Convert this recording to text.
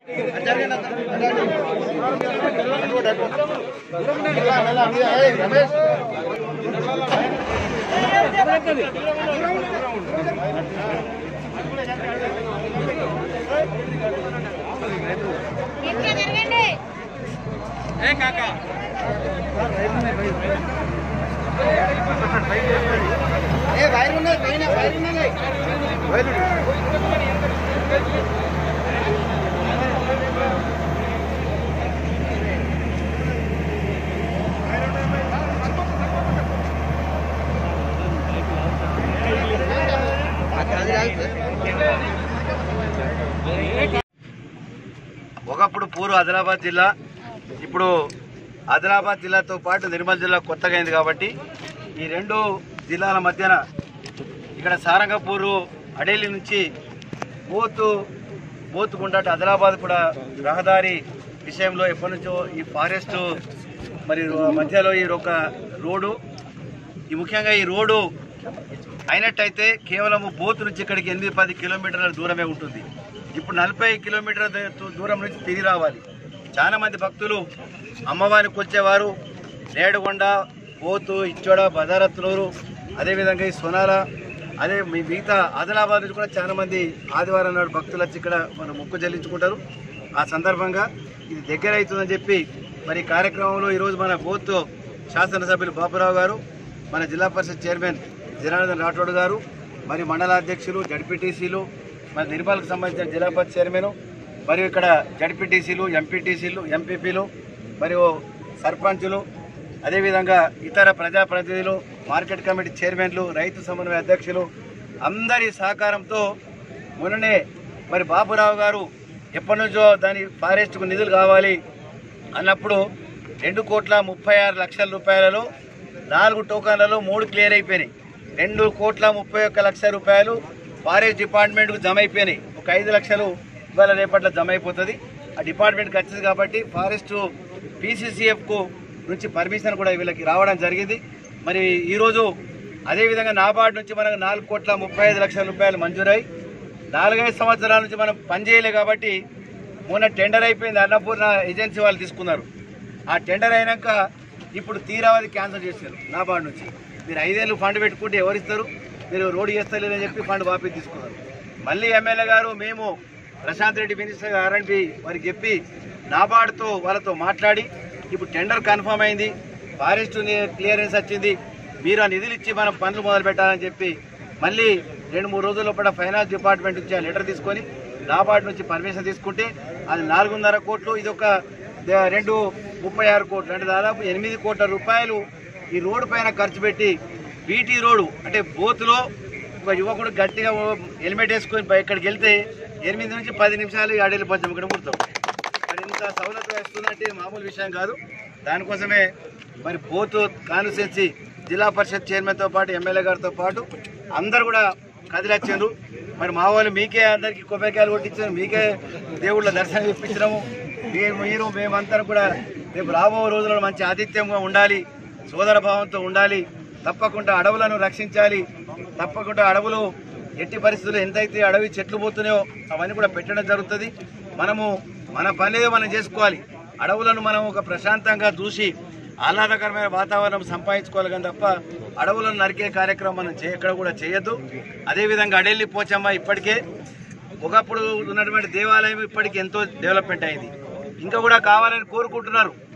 ఇంకా జరగండి ఒకప్పుడు పూర్వ ఆదిలాబాద్ జిల్లా ఇప్పుడు ఆదిలాబాద్ జిల్లాతో పాటు నిర్మల్ జిల్లా కొత్తగా అయింది కాబట్టి ఈ రెండు జిల్లాల మధ్యన ఇక్కడ సారంగపూరు అడేలి నుంచి బోతు బోతుకుండా అటు ఆదిలాబాద్ కూడా రహదారి విషయంలో ఎప్పటి నుంచో ఈ ఫారెస్ట్ మరి మధ్యలో ఈ ఒక రోడ్డు ఈ ముఖ్యంగా ఈ రోడ్డు అయినట్టయితే కేవలం బోతు నుంచి ఇక్కడికి ఎనిమిది పది కిలోమీటర్ల దూరమే ఉంటుంది ఇప్పుడు నలభై కిలోమీటర్ల దూ- దూరం నుంచి తిరిగి రావాలి చాలా మంది భక్తులు అమ్మవారికి వచ్చేవారు నేడుగొండ పోతు ఇచ్చోడ బదారత్నూరు అదేవిధంగా ఈ సొనాల అదే మీ మిగతా ఆదిలాబాద్ నుంచి కూడా చాలా మంది ఆదివారం నాడు భక్తులు వచ్చి ఇక్కడ మన మొక్కు చెల్లించుకుంటారు ఆ సందర్భంగా ఇది దగ్గర అవుతుందని చెప్పి మరి ఈ కార్యక్రమంలో ఈరోజు మన బోత్ శాసనసభ్యులు బాబురావు గారు మన జిల్లా పరిషత్ చైర్మన్ జనార్దన్ రాఠోడ్ గారు మరి మండల అధ్యక్షులు జడ్పీటీసీలు మరి నిర్మల్కి సంబంధించిన జిల్లా పరిషత్ చైర్మన్ మరియు ఇక్కడ జడ్పీటీసీలు ఎంపీటీసీలు ఎంపీపీలు మరియు సర్పంచులు అదేవిధంగా ఇతర ప్రజాప్రతినిధులు మార్కెట్ కమిటీ చైర్మన్లు రైతు సమన్వయ అధ్యక్షులు అందరి సహకారంతో మొన్ననే మరి బాబురావు గారు ఎప్పటి నుంచో దాని ఫారెస్ట్కు నిధులు కావాలి అన్నప్పుడు రెండు కోట్ల ముప్పై ఆరు లక్షల రూపాయలలో నాలుగు టోకన్లలో మూడు క్లియర్ అయిపోయినాయి రెండు కోట్ల ముప్పై ఒక్క లక్ష రూపాయలు ఫారెస్ట్ డిపార్ట్మెంట్కు జమ అయిపోయినాయి ఒక ఐదు లక్షలు ఇవాళ రేపట్లో జమ అయిపోతుంది ఆ డిపార్ట్మెంట్కి వచ్చింది కాబట్టి ఫారెస్ట్ పీసీసీఎఫ్కు నుంచి పర్మిషన్ కూడా వీళ్ళకి రావడం జరిగింది మరి ఈరోజు అదేవిధంగా నాబార్డు నుంచి మనకు నాలుగు కోట్ల ముప్పై ఐదు లక్షల రూపాయలు మంజూరై నాలుగైదు సంవత్సరాల నుంచి మనం పనిచేయలే కాబట్టి మొన్న టెండర్ అయిపోయింది అన్నపూర్ణ ఏజెన్సీ వాళ్ళు తీసుకున్నారు ఆ టెండర్ అయినాక ఇప్పుడు తీరావది క్యాన్సిల్ చేశారు నాబార్డు నుంచి మీరు ఐదేళ్ళు ఫండ్ పెట్టుకుంటే ఎవరిస్తారు మీరు రోడ్డు చేస్తలేరని చెప్పి ఫండ్ వాపి తీసుకున్నారు మళ్ళీ ఎమ్మెల్యే గారు మేము ప్రశాంత్ రెడ్డి మినిస్టర్ ఆర్ఎండ్బి వారికి చెప్పి నాబార్డుతో వాళ్ళతో మాట్లాడి ఇప్పుడు టెండర్ కన్ఫర్మ్ అయింది ఫారెస్ట్ క్లియరెన్స్ వచ్చింది మీరు ఆ నిధులు ఇచ్చి మనం పనులు మొదలు పెట్టాలని చెప్పి మళ్ళీ రెండు మూడు రోజుల లోపల ఫైనాన్స్ డిపార్ట్మెంట్ నుంచి ఆ లెటర్ తీసుకొని నాబార్డు నుంచి పర్మిషన్ తీసుకుంటే అది నాలుగున్నర కోట్లు ఇది ఒక ద- రెండు ముప్పై ఆరు కోట్లు అంటే దాదాపు ఎనిమిది కోట్ల రూపాయలు ఈ రోడ్డు పైన ఖర్చు పెట్టి బీటీ రోడ్డు అంటే బోతులో ఒక యువకుడు గట్టిగా ఓ హెల్మెట్ వేసుకొని పై- ఇక్కడికి వెళ్తే ఎనిమిది నుంచి పది నిమిషాలు అడేలు పచ్చం ఇక్కడ కుడతాం మరి ఇంత సౌలభ్యం వస్తుందంటే ఇది మామూలు విషయం కాదు దానికోసమే మరి బోతు కాన్స్టిట్యున్సీ జిల్లా పరిషత్ చైర్మన్తో పాటు ఎమ్మెల్యే గారితో పాటు అందరు కూడా కదిలొచ్చారు మరి మా వాళ్ళు మీకే అందరికి కొబ్బరికాయలు కొట్టించారు మీకే దేవుళ్ళ దర్శనం ఇప్పించినాము మీరు మీరు మేమందరం కూడా రేపు రాబో రోజుల్లో మంచి ఆతిథ్యంగా ఉండాలి సోదర భావంతో ఉండాలి తప్పకుండా అడవులను రక్షించాలి తప్పకుండా అడవులు ఎట్టి పరిస్థితుల్లో ఎంతైతే అడవి చెట్లు పోతున్నాయో అవన్నీ కూడా పెట్టడం జరుగుతుంది మనము మన పని మనం చేసుకోవాలి అడవులను మనం ఒక ప్రశాంతంగా చూసి ఆహ్లాదకరమైన వాతావరణం సంపాదించుకోవాలి కానీ తప్ప అడవులను నరికే కార్యక్రమం మనం చే ఎక్కడ కూడా చేయొద్దు అదేవిధంగా అడెల్లి పోచమ్మ ఇప్పటికే ఒకప్పుడు ఉన్నటువంటి దేవాలయం ఇప్పటికి ఎంతో డెవలప్మెంట్ అయింది ఇంకా కూడా కావాలని కోరుకుంటున్నారు